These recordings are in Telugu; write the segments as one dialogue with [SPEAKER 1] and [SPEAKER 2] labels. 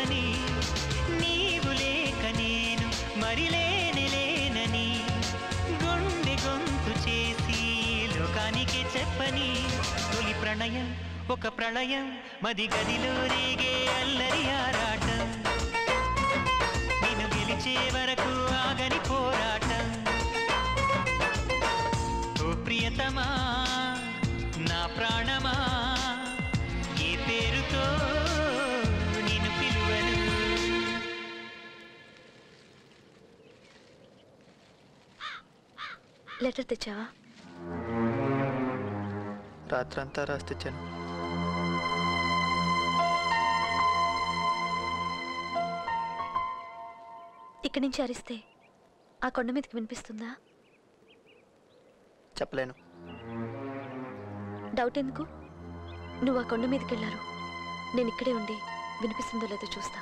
[SPEAKER 1] చెప్పని నీవు లేక నేను మరిలేని లేనని గుండె గొంతు చేసి లోకానికి చెప్పని తొలి ప్రణయం ఒక ప్రళయం మది గదిలో రేగే అల్లరి ఆరాటం నేను గెలిచే వరకు ఆగని పోరాటం ఓ ప్రియతమా నా ప్రాణమా ఏ పేరుతో నేను పిలువను
[SPEAKER 2] లెటర్ తెచ్చావా
[SPEAKER 3] రాత్రంతా రాసిచ్చాను
[SPEAKER 2] ఇక్కడి నుంచి అరిస్తే ఆ కొండ మీదకి వినిపిస్తుందా
[SPEAKER 3] చెప్పలేను
[SPEAKER 2] డౌట్ ఎందుకు నువ్వు ఆ కొండ మీదకి వెళ్ళారు నేను ఇక్కడే ఉండి వినిపిస్తుందో లేదో చూస్తా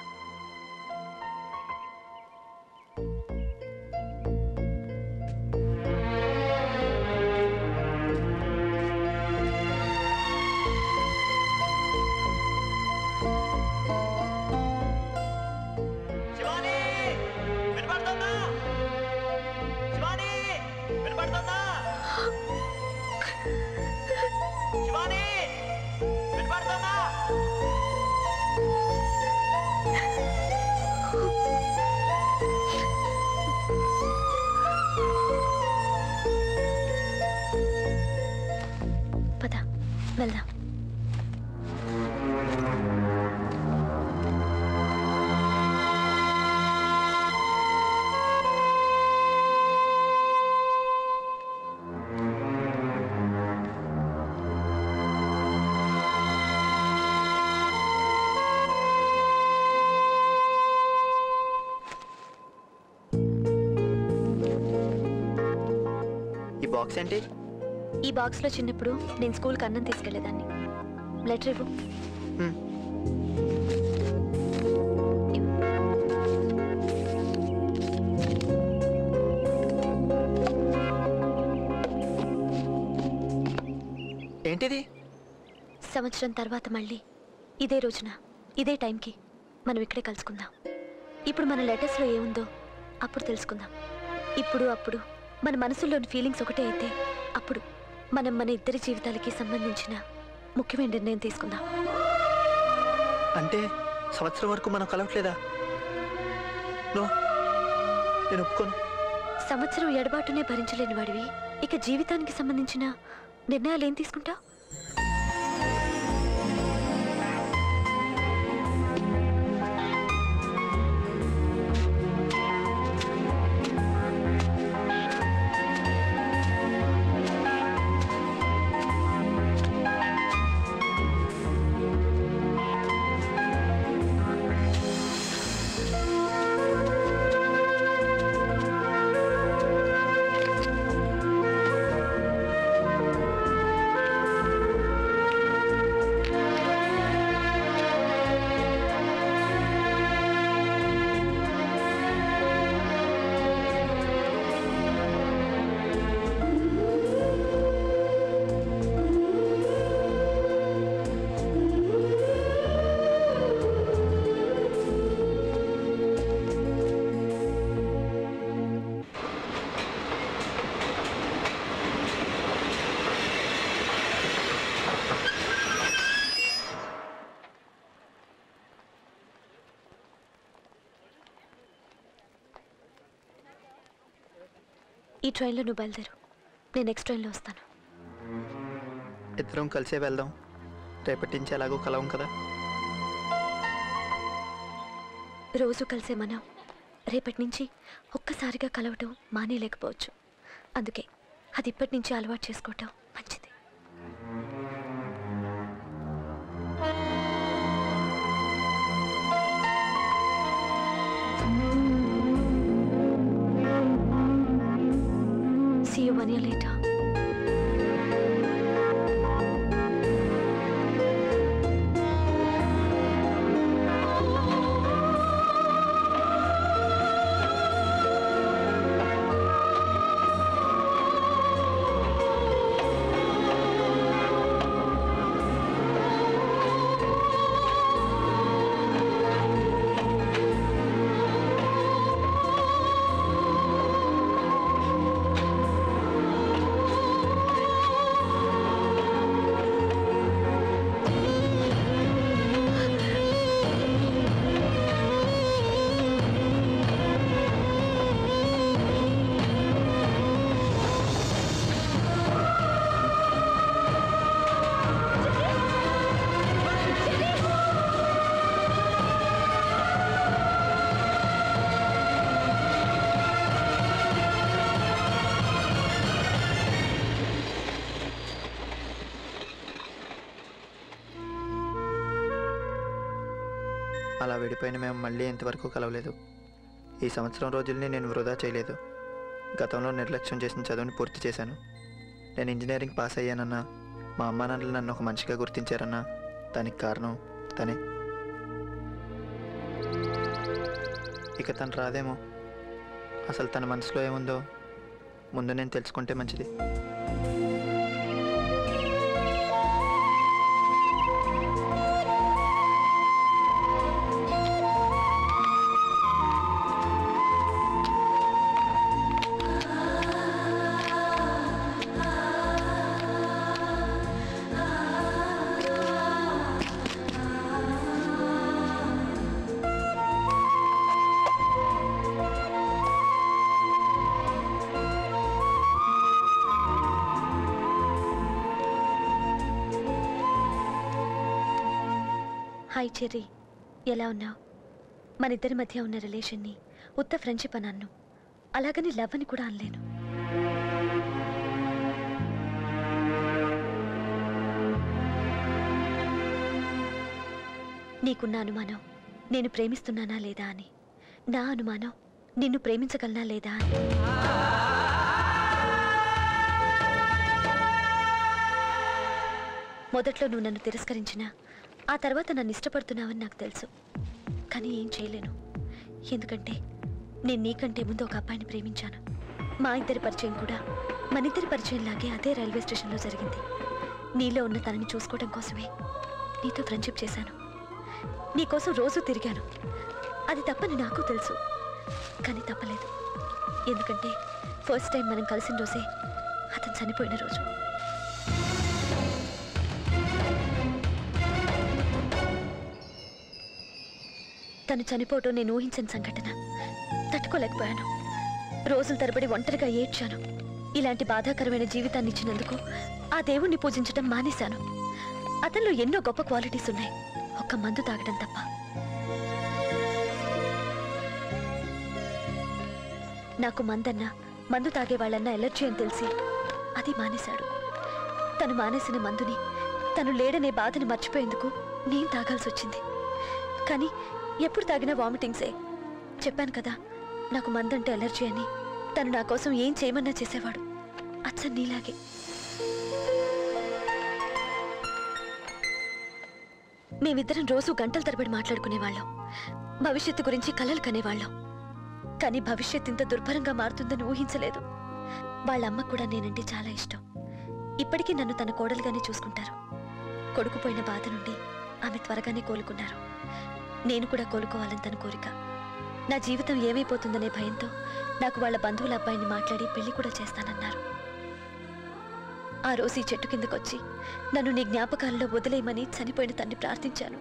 [SPEAKER 1] శివాని వినపడుతుందా శివాని వినపడుతుందా శివాని వినపడుతుందా
[SPEAKER 2] పద వెళ్దాం
[SPEAKER 3] ఈ బాక్స్ ఏంటి
[SPEAKER 2] ఈ బాక్స్లో చిన్నప్పుడు నేను స్కూల్కి అన్నం తీసుకెళ్లేదాన్ని లెటర్ ఇవ్వు
[SPEAKER 3] హ్మ్.
[SPEAKER 2] ఇవ్వు.
[SPEAKER 3] ఏంటిది
[SPEAKER 2] సంవత్సరం తర్వాత మళ్ళీ ఇదే రోజున ఇదే టైంకి మనం ఇక్కడే కలుసుకుందాం ఇప్పుడు మన లెటర్స్లో ఏముందో అప్పుడు తెలుసుకుందాం ఇప్పుడు అప్పుడు మన మనసులోని ఫీలింగ్స్ ఒకటే అయితే అప్పుడు మనం మన ఇద్దరి జీవితాలకి సంబంధించిన ముఖ్యమైన నిర్ణయం తీసుకుందాం
[SPEAKER 3] అంటే సంవత్సరం వరకు మనం కలవట్లేదా నో నేను ఒప్పుకోను
[SPEAKER 2] సంవత్సరం ఎడబాటునే భరించలేని వాడివి ఇక జీవితానికి సంబంధించిన నిర్ణయాలు ఏం తీసుకుంటావు ఈ ట్రైన్లో నువ్వు బయలుదేరు నేను నెక్స్ట్ ట్రైన్లో వస్తాను
[SPEAKER 3] ఇద్దరం కలిసే వెళ్దాం రేపటి నుంచి ఎలాగో కలవం కదా
[SPEAKER 2] రోజు కలిసే మనం రేపటి నుంచి ఒక్కసారిగా కలవటం మానేయలేకపోవచ్చు అందుకే అది ఇప్పటి నుంచి అలవాటు చేసుకోవటం మంచిది See you one year later.
[SPEAKER 3] అలా విడిపోయిన మేము మళ్ళీ ఇంతవరకు కలవలేదు ఈ సంవత్సరం రోజుల్ని నేను వృధా చేయలేదు గతంలో నిర్లక్ష్యం చేసిన చదువుని పూర్తి చేశాను నేను ఇంజనీరింగ్ పాస్ అయ్యానన్నా మా అమ్మా నాన్నలు నన్ను ఒక మనిషిగా గుర్తించారన్నా దానికి కారణం తనే ఇక తను రాదేమో అసలు తన మనసులో ఏముందో ముందు నేను తెలుసుకుంటే మంచిది
[SPEAKER 2] హాయ్ చెర్రీ ఎలా ఉన్నావు మన ఇద్దరి మధ్య ఉన్న రిలేషన్ని ఉత్త ఫ్రెండ్షిప్ అని అన్ను అలాగని లవ్ అని కూడా అనలేను నీకున్న అనుమానం నేను ప్రేమిస్తున్నానా లేదా అని నా అనుమానం నిన్ను ప్రేమించగలనా లేదా అని మొదట్లో నువ్వు నన్ను తిరస్కరించినా ఆ తర్వాత నన్ను ఇష్టపడుతున్నావని నాకు తెలుసు కానీ ఏం చేయలేను ఎందుకంటే నేను నీకంటే ముందు ఒక అబ్బాయిని ప్రేమించాను మా ఇద్దరి పరిచయం కూడా మన ఇద్దరి పరిచయం లాగే అదే రైల్వే స్టేషన్లో జరిగింది నీలో ఉన్న తనని చూసుకోవడం కోసమే నీతో ఫ్రెండ్షిప్ చేశాను నీకోసం రోజు తిరిగాను అది తప్పని నాకు తెలుసు కానీ తప్పలేదు ఎందుకంటే ఫస్ట్ టైం మనం కలిసిన రోజే అతను చనిపోయిన రోజు తను చనిపోవటం నేను ఊహించిన సంఘటన తట్టుకోలేకపోయాను రోజుల తరబడి ఒంటరిగా ఏడ్చాను ఇలాంటి బాధాకరమైన జీవితాన్ని ఇచ్చినందుకు ఆ దేవుణ్ణి పూజించడం మానేశాను అతనిలో ఎన్నో గొప్ప క్వాలిటీస్ ఉన్నాయి ఒక్క మందు తాగడం తప్ప నాకు మందన్నా మందు తాగే వాళ్ళన్నా ఎలర్జీ అని తెలిసి అది మానేశాడు తను మానేసిన మందుని తను లేడనే బాధని మర్చిపోయేందుకు నేను తాగాల్సి వచ్చింది కానీ ఎప్పుడు తాగినా వామిటింగ్సే చెప్పాను కదా నాకు మందంటే ఎలర్జీ అని తను నా కోసం ఏం చేయమన్నా చేసేవాడు అచ్చం నీలాగే మేమిద్దరం రోజు గంటల తరబడి మాట్లాడుకునేవాళ్ళం భవిష్యత్తు గురించి కలలు కనేవాళ్ళం కానీ భవిష్యత్ ఇంత దుర్భరంగా మారుతుందని ఊహించలేదు వాళ్ళ అమ్మ కూడా నేనంటే చాలా ఇష్టం ఇప్పటికీ నన్ను తన కోడలుగానే చూసుకుంటారు కొడుకుపోయిన బాధ నుండి ఆమె త్వరగానే కోలుకున్నారు నేను కూడా కోలుకోవాలని తన కోరిక నా జీవితం ఏమైపోతుందనే భయంతో నాకు వాళ్ళ బంధువుల అబ్బాయిని మాట్లాడి పెళ్లి కూడా చేస్తానన్నారు ఆ రోజు ఈ చెట్టు కిందకొచ్చి నన్ను నీ జ్ఞాపకాలలో వదిలేయమని చనిపోయిన తన్ని ప్రార్థించాను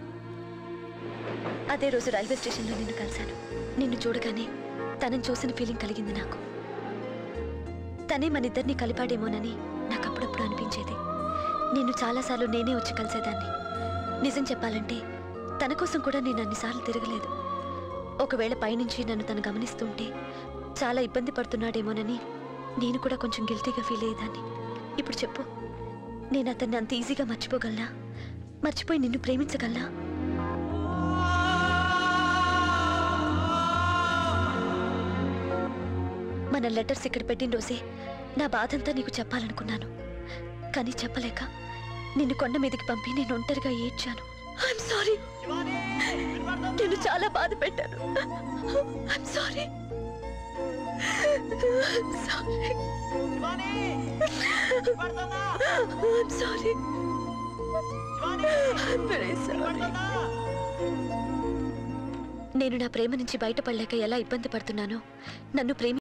[SPEAKER 2] అదే రోజు రైల్వే స్టేషన్లో నిన్ను కలిశాను నిన్ను చూడగానే తనని చూసిన ఫీలింగ్ కలిగింది నాకు తనే మన ఇద్దరిని కలిపాడేమోనని నాకు అప్పుడప్పుడు అనిపించేది నిన్ను చాలాసార్లు నేనే వచ్చి కలిసేదాన్ని నిజం చెప్పాలంటే తన కోసం కూడా నేను అన్నిసార్లు తిరగలేదు ఒకవేళ పైనుంచి నన్ను తను గమనిస్తుంటే చాలా ఇబ్బంది పడుతున్నాడేమోనని నేను కూడా కొంచెం గిల్టీగా ఫీల్ అయ్యేదాన్ని ఇప్పుడు చెప్పు నేను అతన్ని అంత ఈజీగా మర్చిపోగలనా మర్చిపోయి నిన్ను ప్రేమించగలనా మన లెటర్స్ ఇక్కడ పెట్టిన రోజే నా బాధంతా నీకు చెప్పాలనుకున్నాను కానీ చెప్పలేక నిన్ను కొండ మీదకి పంపి నేను ఒంటరిగా ఏడ్చాను ఐఎమ్ సారీ
[SPEAKER 1] శివాని వినపడుతుందా?
[SPEAKER 2] నేను చాలా బాధ పెట్టాను ఐఎమ్ సారీ సారీ
[SPEAKER 1] శివాని వినపడుతుందా?
[SPEAKER 2] I'm sorry
[SPEAKER 1] Shivani
[SPEAKER 2] very sorry
[SPEAKER 1] వినపడుతుందా?
[SPEAKER 2] నేను నా ప్రేమ నుంచి బయటపడలేక ఎలా ఇబ్బంది పడుతున్నానో నన్ను ప్రేమి